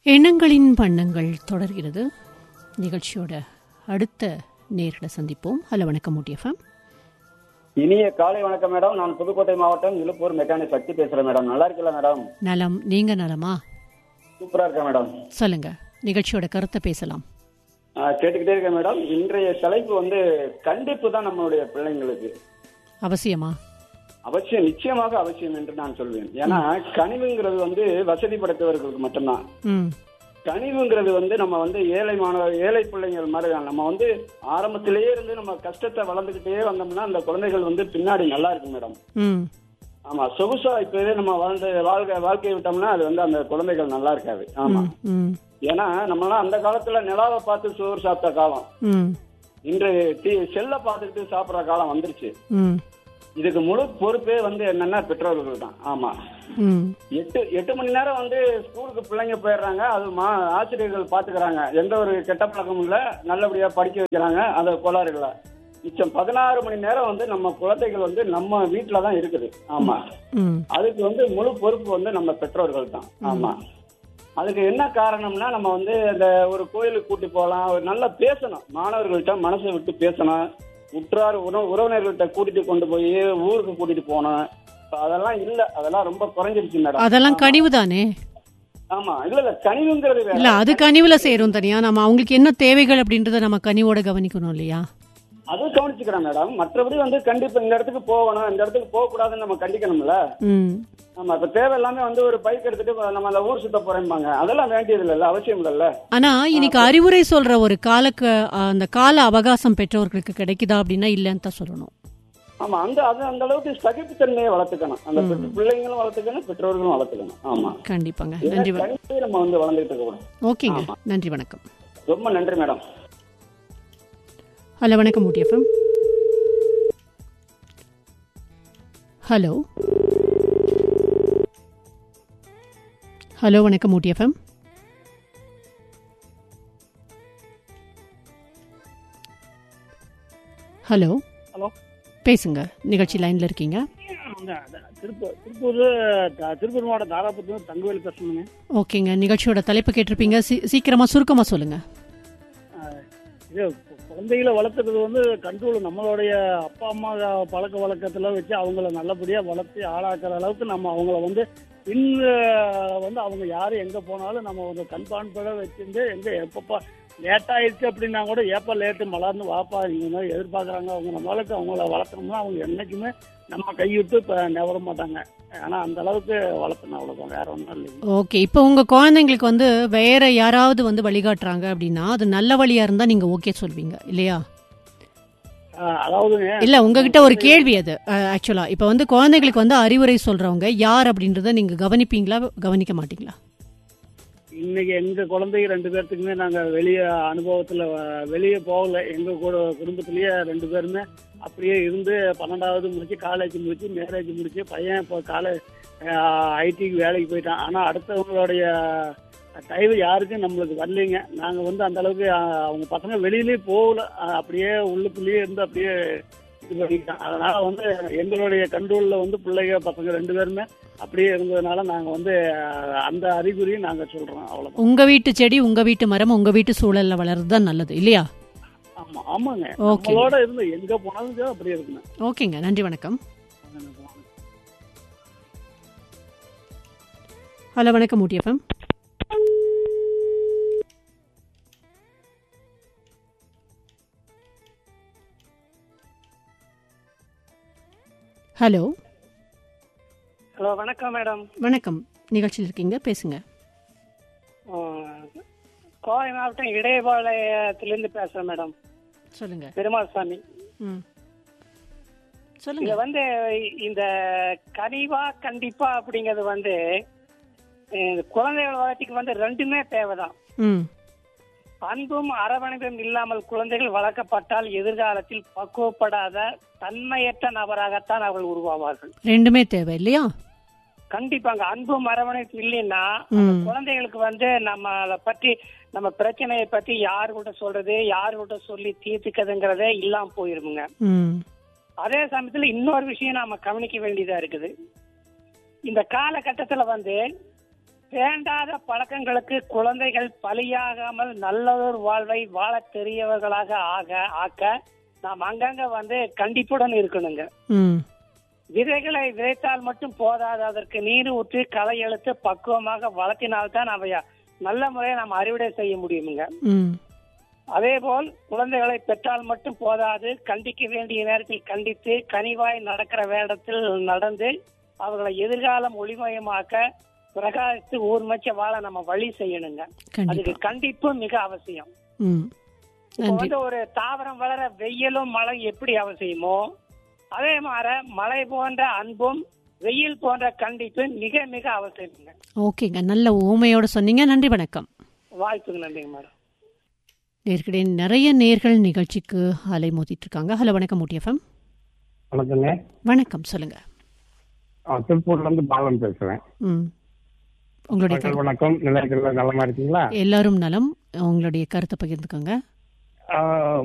எண்ணங்களின் வண்ணங்கள் தொடர்கிறது நிகழ்ச்சியோட அடுத்த நேரிட சந்திப்போம் ஹலோ வணக்கம் ஊட்டியஃபம் இனிய காலை வணக்கம் மேடம் நான் புதுக்கோட்டை மாவட்டம் இழுப்பூர் மெக்கானிக் சக்தி பேசுறேன் மேடம் நல்லா இருக்கல மேடம் நலம் நீங்க நலமா சூப்பரா இருக்கேன் மேடம் சொல்லுங்க நிகழ்ச்சியோட கருத்தை பேசலாம் ஆ, கேட்டுக்கிட்டே இருக்கேன் மேடம் இன்றைய தலைப்பு வந்து கண்டிப்பு தான் நம்மளுடைய பிள்ளைங்களுக்கு அவசியமா அவசியம் நிச்சயமாக அவசியம் என்று நான் சொல்வேன் ஏன்னா கனிவுங்கிறது வந்து வசதி படைத்தவர்களுக்கு மட்டும்தான் ம் கனிவுங்கிறது வந்து நம்ம வந்து ஏழை மாணவர் ஏழை பிள்ளைங்கள் மாதிரி தான். நம்ம வந்து ஆரம்பத்திலேயே இருந்து நம்ம கஷ்டத்தை வளர்ந்துக்கிட்டே வந்தோம்னா அந்த குழந்தைகள் வந்து பின்னாடி நல்லா இருக்கும் மேடம் ம் ஆமா சொகுசா இப்பவே நம்ம வாழ்ந்து வாழ்க்கை வாழ்க்கையை விட்டோம்னா அது வந்து அந்த குழந்தைகள் நல்லா இருக்காது ஆமா ம் ஏன்னா நம்மளாம் அந்த காலத்துல நிலாவை பார்த்து சோறு சாப்பிட்ட காலம் ம் இன்று டி செல்ல பார்த்துக்கிட்டு சாப்பிடுற காலம் வந்துருச்சு ம் இதுக்கு முழு பொறுப்பே வந்து என்னன்னா பெற்றோர்கள் தான் ஆமா ம் எட்டு எட்டு மணி நேரம் வந்து ஸ்கூலுக்கு பிள்ளைங்க போயிடுறாங்க அது மா ஆசிரியர்கள் பாத்துக்கிறாங்க எந்த ஒரு கெட்ட பழக்கமும் இல்ல நல்லபடியா படிக்க வைக்கிறாங்க அந்த கோளாறு இல்ல மிச்சம் பதினாறு மணி நேரம் வந்து நம்ம குழந்தைகள் வந்து நம்ம வீட்டுல தான் இருக்குது ஆமா ம் அதுக்கு வந்து முழு பொறுப்பு வந்து நம்ம பெற்றோர்கள் தான் ஆமா அதுக்கு என்ன காரணம்னா நம்ம வந்து அந்த ஒரு கோயிலுக்கு கூட்டி போகலாம் ஒரு நல்லா பேசணும் மாணவர்கள்ட்ட மனசை விட்டு பேசணும் உற்றார் உறவு உறவினர்கள்ட்ட கூட்டிட்டு கொண்டு போய் ஊருக்கு கூட்டிட்டு போகணும் இப்ப அதெல்லாம் இல்ல அதெல்லாம் ரொம்ப குறைஞ்சிருச்சு மேடம் அதெல்லாம் கனிவு தானே ஆமா இல்ல இல்ல கனிவுங்கிறது வேற இல்ல அது கனிவுல செய்யறோம் தனியா நம்ம அவங்களுக்கு என்ன தேவைகள் அப்படின்றத நம்ம கனிவோட கவனிக்கணும் இல்லையா அது கவனிச்சுக்கிறேன் மேடம் மற்றபடி வந்து கண்டிப்பா இந்த இடத்துக்கு போகணும் இந்த இடத்துக்கு போக கூடாதுன்னு நம்ம கண்டிக்கணும்ல ம் ஆமா இப்ப தேவை எல்லாமே வந்து ஒரு பைக் எடுத்துட்டு நம்ம அந்த ஊர் சுத்த போறேன்பாங்க அதெல்லாம் வேண்டியது இல்ல அவசியம் இல்லல்ல ஆனா இன்னைக்கு அறிவுரை சொல்ற ஒரு காலக்கு அந்த கால அவகாசம் பெற்றவர்களுக்கு கிடைக்குதா அப்படின்னா இல்லைன்னு தான் சொல்லணும் ஆமா அந்த அது அந்த அளவுக்கு சகிப்புத்தன்மையை வளர்த்துக்கணும் அந்த பெற்ற- பிள்ளைங்களும் வளர்த்துக்கணும் பெற்றோர்களும் வளர்த்துக்கணும் ஆமா கண்டிப்பாங்க நன்றி வ- கண்டிப்பா நம்ம வந்து வளர்ந்துட்டு இருக்கணும் ஓகேங்க நன்றி வணக்கம் ரொம்ப நன்றி மேடம் ஹலோ வணக்கம் ஊட்டி எஃப்எம் ஹலோ ஹலோ வணக்கம் ஊட்டி எஃப்எம் ஹலோ ஹலோ பேசுங்க நிகழ்ச்சி லைன்ல இருக்கீங்க இந்த திருப்பூர் திருப்பூர் த- திருப்பூர் மாவட்டம் தாராபுரத்துல தங்கவேலு பேசணுங்க ஓகேங்க நிகழ்ச்சியோட தலைப்பு கேட்டிருப்பீங்க சீ- சீக்கிரமா சுருக்கமா சொல்லுங்க அஹ், இது குழந்தைகளை வளர்த்துறது வந்து கண்ட்ரோல் நம்மளுடைய அப்பா அம்மா பழக்க வழக்கத்துல வச்சு அவங்கள நல்லபடியா வளர்த்து ஆளாக்குற அளவுக்கு நம்ம அவங்கள வந்து பின் அஹ், வந்து அவங்க யாரு எங்க போனாலும் நம்ம ஒரு கண்காணிப்போட வச்சிருந்து எங்க எப்பப்பா லேட் ஆயிடுச்சு அப்படின்னா கூட ஏப்பா லேட்டு மலர்ந்து வாப்பா நீங்க இந்த மாதிரி எதிர்பார்க்கறாங்க அவங்க நம்மளுக்கு அவங்கள வளர்த்தோம்னா அவங்க என்னைக்குமே நம்ம கைவிட்டு இப்ப நெவர மாட்டாங்க ஆனா அந்த அளவுக்கு வளர்த்தணும் அவ்வளவுதான் வேற ஒன்றும் இல்லைங்க ஓகே இப்போ உங்க குழந்தைங்களுக்கு வந்து வேற யாராவது வந்து வழிகாட்டுறாங்க அப்படின்னா அது நல்ல வழியா இருந்தா நீங்க ஓகே சொல்வீங்க இல்லையா ஆஹ் அதாவதுங்க இல்ல உங்ககிட்ட ஒரு கேள்வி அது ஆக்சுவலா இப்போ வந்து குழந்தைகளுக்கு வந்து அறிவுரை சொல்றவங்க யார் அப்படின்றத நீங்க கவனிப்பீங்களா கவனிக்க மாட்டீங்களா இன்னைக்கு எங்க குழந்தைங்க ரெண்டு பேர்த்துக்குமே நாங்க வெளியே அனுபவத்துல அஹ், வெளியே போகல எங்க கூட குடும்பத்திலேயே ரெண்டு பேருமே அப்படியே இருந்து பன்னெண்டாவது முடிச்சு காலேஜ் முடிச்சு மேரேஜ் முடிச்சு பையன் இப்போ காலேஜ் ஐடிக்கு வேலைக்கு போயிட்டான் ஆனா அடுத்தவங்களுடைய தயவு யாருக்கும் நம்மளுக்கு வரலைங்க நாங்க வந்து அந்த அளவுக்கு அஹ், அவங்க பசங்க வெளியிலேயே போகல அஹ், அப்படியே உள்ளுக்குள்ளேயே இருந்து அப்படியே இது பண்ணிக்கிட்டான் அதனால வந்து எங்களுடைய கண்ட்ரோல்ல வந்து பிள்ளைங்க பசங்க ரெண்டு பேருமே அப்படியே இருந்ததுனால நாங்க வந்து அஹ், அந்த அறிகுறியும் நாங்க சொல்றோம் அவ்வளவுதான் உங்க வீட்டு செடி உங்க வீட்டு மரம் உங்க வீட்டு சூழல்ல வளர்றது தான் நல்லது இல்லையா ஆமா ஆமாங்க ஓகே நம்மளோட இருந்து எங்க போனாலும் சரி அப்படியே இருக்கணும் ஓகேங்க நன்றி வணக்கம் ஹலோ வணக்கம் ஊட்டி எஃப்எம் ஹலோ ஹலோ வணக்கம் மேடம் வணக்கம் நிகழ்ச்சியில் இருக்கீங்க பேசுங்க கோவை மாவட்டம் இடையபாளையத்திலிருந்து பேசுறேன் மேடம் சொல்லுங்க பெருமாள் சாமி ம் இங்க சொல்லுங்க வந்து இந்த கனிவா கண்டிப்பா அப்படிங்கிறது வந்து அஹ், குழந்தைகள் வளர்ச்சிக்கு வந்து ரெண்டுமே தேவைதான் ம் அன்பும் அரவணைப்பும் இல்லாமல் குழந்தைகள் வளர்க்கப்பட்டால் எதிர்காலத்தில் பக்குவப்படாத தன்மையற்ற நபராகத்தான் அவர்கள் உருவாவார்கள் ரெண்டுமே தேவை இல்லையா கண்டிப்பாங்க அன்பும் அரவணைப்பு இல்லைன்னா ம் குழந்தைகளுக்கு வந்து நம்மளை பற்றி நம்ம பிரச்சனையை பத்தி யாருகிட்ட சொல்றது யாருகிட்ட சொல்லி தீர்த்துக்கிறதுங்கிறதே இல்லாம போயிருமுங்க ம் அதே சமயத்துல இன்னொரு விஷயம் நாம கவனிக்க வேண்டியதா இருக்குது இந்த காலகட்டத்துல வந்து வேண்டாத பழக்கங்களுக்கு குழந்தைகள் பலியாகாமல் நல்லதொரு வாழ்வை வாழத் தெரியவர்களாக ஆக ஆக்க நாம் அங்கங்க வந்து கண்டிப்புடன் இருக்கணுங்க ம் விதைகளை விதைத்தால் மட்டும் போதாது அதற்கு நீர் ஊற்றி களை எடுத்து பக்குவமாக வளர்த்தினால்தான் அவை நல்ல முறையை நாம் அறுவடை செய்ய முடியுமுங்க ம் அதேபோல் குழந்தைகளை பெற்றால் மட்டும் போதாது கண்டிக்க வேண்டிய நேரத்தில் கண்டித்து கனிவாய் நடக்கிற வேடத்தில் நடந்து அவர்களை எதிர்காலம் ஒளிமயமாக்க பிரகாசித்து ஊர்மச்ச வாழ நம்ம வழி செய்யணுங்க அதுக்கு கண்டிப்பா கண்டிப்பு மிக அவசியம் ம் இப்போ நன்றி வந்து ஒரு தாவரம் வளர வெயிலும் மழை எப்படி அவசியமோ அதே மாதிரி மழை போன்ற அன்பும் வெயில் போன்ற கண்டிப்பு மிக மிக அவசியம்ங்க ஓகேங்க நல்ல ஊமையோட சொன்னீங்க நன்றி வணக்கம் வாய்ப்புக்கு நன்றிங்க மேடம் நேர்கிடையே நிறைய நேர்கள் நிகழ்ச்சிக்கு அலை மோதிட்டு இருக்காங்க ஹலோ வணக்கம் ஊட்டிஎஃப்எம் வணக்கங்க வணக்கம் சொல்லுங்க ஆ, திருப்பூர்ல இருந்து பாலன் பேசுறேன் ம் உங்களுடைய மக்கள் கரு- வணக்கம் நிலையத்தில் நலமா இருக்கீங்களா எல்லாரும் நலம் உங்களுடைய கருத்தை பகிர்ந்துக்கோங்க ஆ,